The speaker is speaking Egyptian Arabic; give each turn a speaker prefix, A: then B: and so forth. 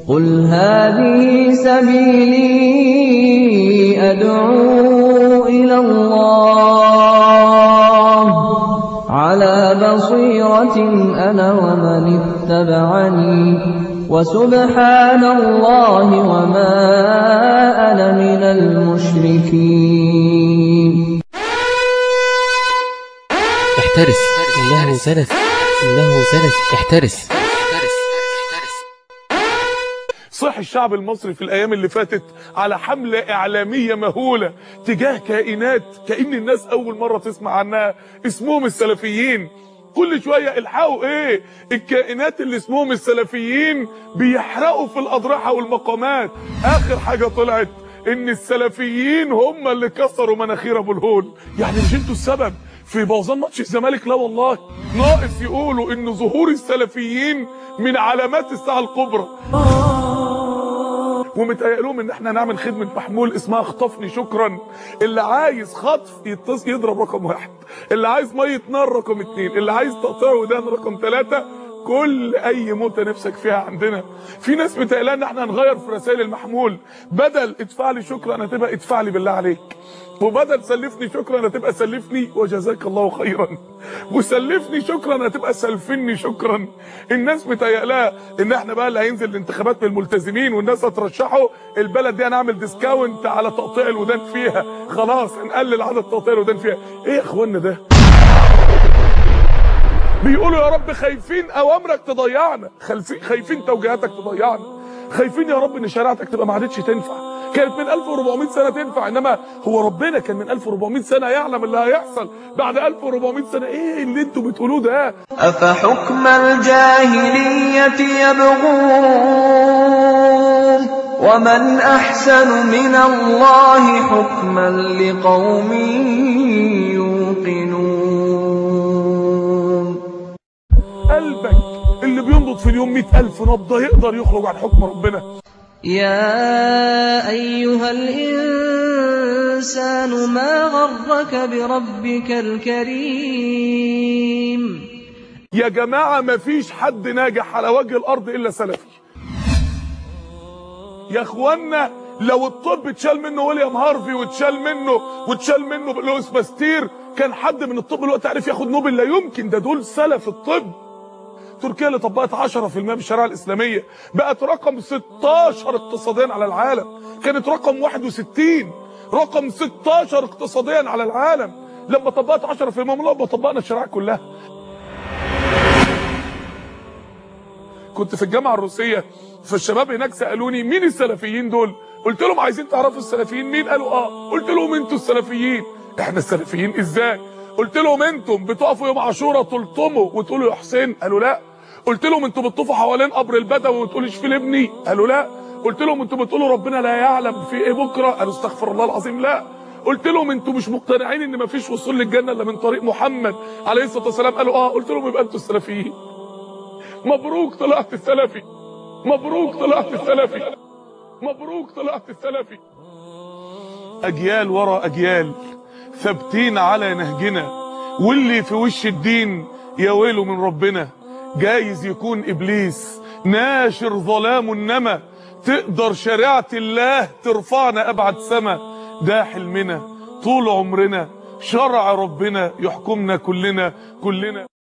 A: قُلْ هَٰذِهِ سَبِيلِي أَدْعُو إِلَى اللَّهِ ۚ عَلَىٰ بَصِيرَةٍ أَنَا وَمَنِ اتَّبَعَنِي ۖ وَسُبْحَانَ اللَّهِ وَمَا أَنَا مِنَ الْمُشْرِكِينَ
B: احترس إنه سلف إنه سلف احترس
C: صح الشعب المصري في الايام اللي فاتت على حملة اعلامية مهولة تجاه كائنات كأن الناس اول مرة تسمع عنها اسمهم السلفيين كل شوية الحقوا ايه الكائنات اللي اسمهم السلفيين بيحرقوا في الاضرحة والمقامات اخر حاجة طلعت ان السلفيين هم اللي كسروا مناخير ابو الهول يعني مش انتوا السبب في بوظان ماتش الزمالك لا والله ناقص يقولوا ان ظهور السلفيين من علامات الساعة الكبرى ومتهيأ لهم ان احنا نعمل خدمة محمول اسمها اخطفني شكرا اللي عايز خطف يتصل يضرب رقم واحد اللي عايز مية نار رقم اتنين اللي عايز تقطيع ودان رقم ثلاثة كل اي موتة نفسك فيها عندنا في ناس متهيألها ان احنا هنغير في رسائل المحمول بدل ادفع لي شكرا هتبقى ادفع لي بالله عليك وبدل سلفني شكرا هتبقى سلفني وجزاك الله خيرا وسلفني شكرا هتبقى سلفني شكرا الناس متهيألها ان احنا بقى اللي هينزل الانتخابات من الملتزمين والناس هترشحوا البلد دي هنعمل ديسكاونت على تقطيع الودان فيها خلاص هنقلل عدد تقطيع الودان فيها ايه يا اخوانا ده بيقولوا يا رب خايفين اوامرك تضيعنا خايفين توجيهاتك تضيعنا خايفين يا رب ان شريعتك تبقى ما عادتش تنفع كانت من 1400 سنه تنفع انما هو ربنا كان من 1400 سنه يعلم اللي هيحصل بعد 1400 سنه ايه اللي انتوا بتقولوه ده
A: أفحكم الجاهلية يبغون ومن أحسن من الله حكما لقوم يوقنون
C: قلبك اللي بينبض في اليوم 100000 نبضه يقدر يخرج عن حكم ربنا
A: يا أيها الإنسان ما غرك بربك الكريم
C: يا جماعة مفيش حد ناجح على وجه الأرض إلا سلفي يا اخوانا لو الطب اتشال منه ويليام هارفي واتشال منه واتشال منه لويس باستير كان حد من الطب دلوقتي عارف ياخد نوبل لا يمكن ده دول سلف الطب تركيا اللي طبقت 10% من الشريعه الاسلاميه بقت رقم 16 اقتصاديا على العالم كانت رقم 61 رقم 16 اقتصاديا على العالم لما طبقت 10% لما طبقنا الشريعه كلها كنت في الجامعه الروسيه فالشباب هناك سالوني مين السلفيين دول قلت لهم عايزين تعرفوا السلفيين مين قالوا اه قلت لهم انتوا السلفيين احنا السلفيين ازاي قلت لهم انتم بتقفوا يوم عاشوراء تلطموا وتقولوا يا حسين قالوا لا قلت لهم انتوا بتطوفوا حوالين قبر البدوي وتقولوا اشفي لابني قالوا لا قلت لهم انتوا بتقولوا ربنا لا يعلم في ايه بكره قالوا استغفر الله العظيم لا قلت لهم انتوا مش مقتنعين ان مفيش وصول للجنه الا من طريق محمد عليه الصلاه والسلام قالوا اه قلت لهم يبقى انتوا السلفيين مبروك طلعت السلفي مبروك طلعت السلفي مبروك طلعت السلفي اجيال ورا اجيال ثابتين على نهجنا واللي في وش الدين يا ويله من ربنا جايز يكون ابليس ناشر ظلام النما تقدر شريعه الله ترفعنا ابعد سما ده حلمنا طول عمرنا شرع ربنا يحكمنا كلنا كلنا